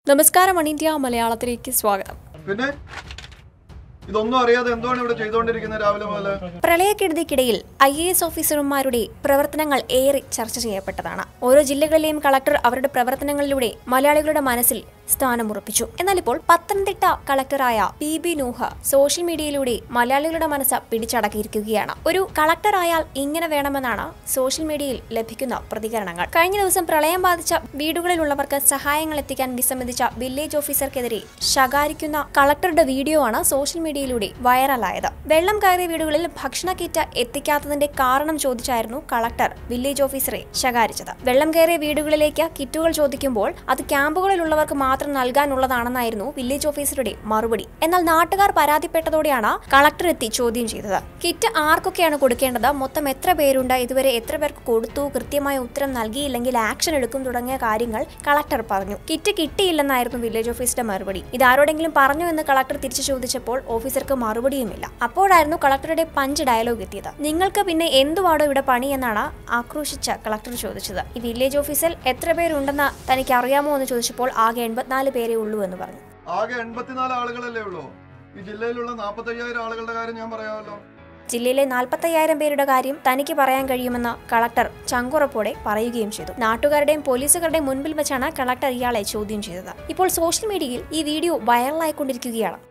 നമസ്കാരം one India മലയാളത്തിലേക്ക് സ്വാഗതം പിന്നെ ഇതൊന്നും അറിയാതെ എന്താണ് ഇവിടെ ചെയ്തുകൊണ്ടിരിക്കുന്നത് രാവിലെ മുതൽ പ്രളയക്കെടുതിക്കിടയിൽ ഐ എ എസ് ഓഫീസർമാരുടെ പ്രവർത്തനങ്ങൾ ഏറെ ചർച്ച ചെയ്യപ്പെട്ടതാണ് ഓരോ ജില്ലകളിലെയും കളക്ടർ അവരുടെ പ്രവർത്തനങ്ങളിലൂടെ മലയാളികളുടെ മനസ്സിൽ സ്ഥാനമുറപ്പിച്ചു എന്നാൽ ഇപ്പോൾ പത്തനംതിട്ട കളക്ടറായ പി ബി നൂഹ സോഷ്യൽ മീഡിയയിലൂടെ മലയാളികളുടെ മനസ്സ് പിടിച്ചടക്കിയിരിക്കുകയാണ് ഒരു കളക്ടറായാൽ ഇങ്ങനെ വേണമെന്നാണ് സോഷ്യൽ മീഡിയയിൽ ലഭിക്കുന്ന പ്രതികരണങ്ങൾ കഴിഞ്ഞ ദിവസം പ്രളയം ബാധിച്ച വീടുകളിലുള്ളവർക്ക് സഹായങ്ങൾ എത്തിക്കാൻ വിസമ്മതിച്ച വില്ലേജ് ഓഫീസർക്കെതിരെ ശകാരിക്കുന്ന കളക്ടറുടെ വീഡിയോ ആണ് സോഷ്യൽ മീഡിയയിലൂടെ വൈറലായത് വെള്ളം കയറിയ വീടുകളിൽ ഭക്ഷണ കിറ്റ് എത്തിക്കാത്തതിന്റെ കാരണം ചോദിച്ചായിരുന്നു കളക്ടർ വില്ലേജ് ഓഫീസറെ ശകാരിച്ചത് വെള്ളം കയറിയ വീടുകളിലേക്ക് കിറ്റുകൾ ചോദിക്കുമ്പോൾ അത് ക്യാമ്പുകളിലുള്ളവർക്ക് മാത്രം നൽകാനുള്ളതാണെന്നായിരുന്നു വില്ലേജ് ഓഫീസറുടെ മറുപടി എന്നാൽ നാട്ടുകാർ പരാതിപ്പെട്ടതോടെയാണ് കളക്ടർ എത്തി ചോദ്യം ചെയ്തത് കിറ്റ് ആർക്കൊക്കെയാണ് കൊടുക്കേണ്ടത് മൊത്തം എത്ര പേരുണ്ട് ഇതുവരെ എത്ര പേർക്ക് കൊടുത്തു കൃത്യമായ ഉത്തരം നൽകിയില്ലെങ്കിൽ ആക്ഷൻ എടുക്കും തുടങ്ങിയ കാര്യങ്ങൾ കളക്ടർ പറഞ്ഞു കിറ്റ് കിട്ടിയില്ലെന്നായിരുന്നു വില്ലേജ് ഓഫീസറുടെ മറുപടി ഇത് ആരോടെങ്കിലും പറഞ്ഞു എന്ന് കളക്ടർ തിരിച്ചു ചോദിച്ചപ്പോൾ ഓഫീസർക്ക് മറുപടിയുമില്ല അപ്പോഴായിരുന്നു കളക്ടറുടെ പഞ്ച് ഡയലോഗ് എത്തിയത് നിങ്ങൾക്ക് പിന്നെ എന്തുവാടോ ഇവിടെ പണി എന്നാണ് ആക്രോശിച്ച കളക്ടർ ചോദിച്ചത് ഈ വില്ലേജ് ഓഫീസിൽ എത്ര പേരുണ്ടെന്ന് തനിക്ക് അറിയാമോ എന്ന് ചോദിച്ചപ്പോൾ ആകെ എൺപത്തിനാല് പേരേ ഉള്ളൂ എന്ന് പറഞ്ഞു ആകെ എൺപത്തിനാല് ആളുകളല്ലേ ഉള്ളൂ ഈ ജില്ലയിലുള്ള നാൽപ്പത്തയ്യായിരം ആളുകളുടെ കാര്യം ഞാൻ പറയാമല്ലോ ജില്ലയിലെ നാൽപ്പത്തയ്യായിരം പേരുടെ കാര്യം തനിക്ക് പറയാൻ കഴിയുമെന്ന് കളക്ടർ ചങ്കുറപ്പോടെ പറയുകയും ചെയ്തു നാട്ടുകാരുടെയും പോലീസുകാരുടെയും മുൻപിൽ വെച്ചാണ് കളക്ടർ ഇയാളെ ചോദ്യം ചെയ്തത് ഇപ്പോൾ സോഷ്യൽ മീഡിയയിൽ ഈ വീഡിയോ വൈറലായിക്കൊണ്ടിരിക്കുകയാണ്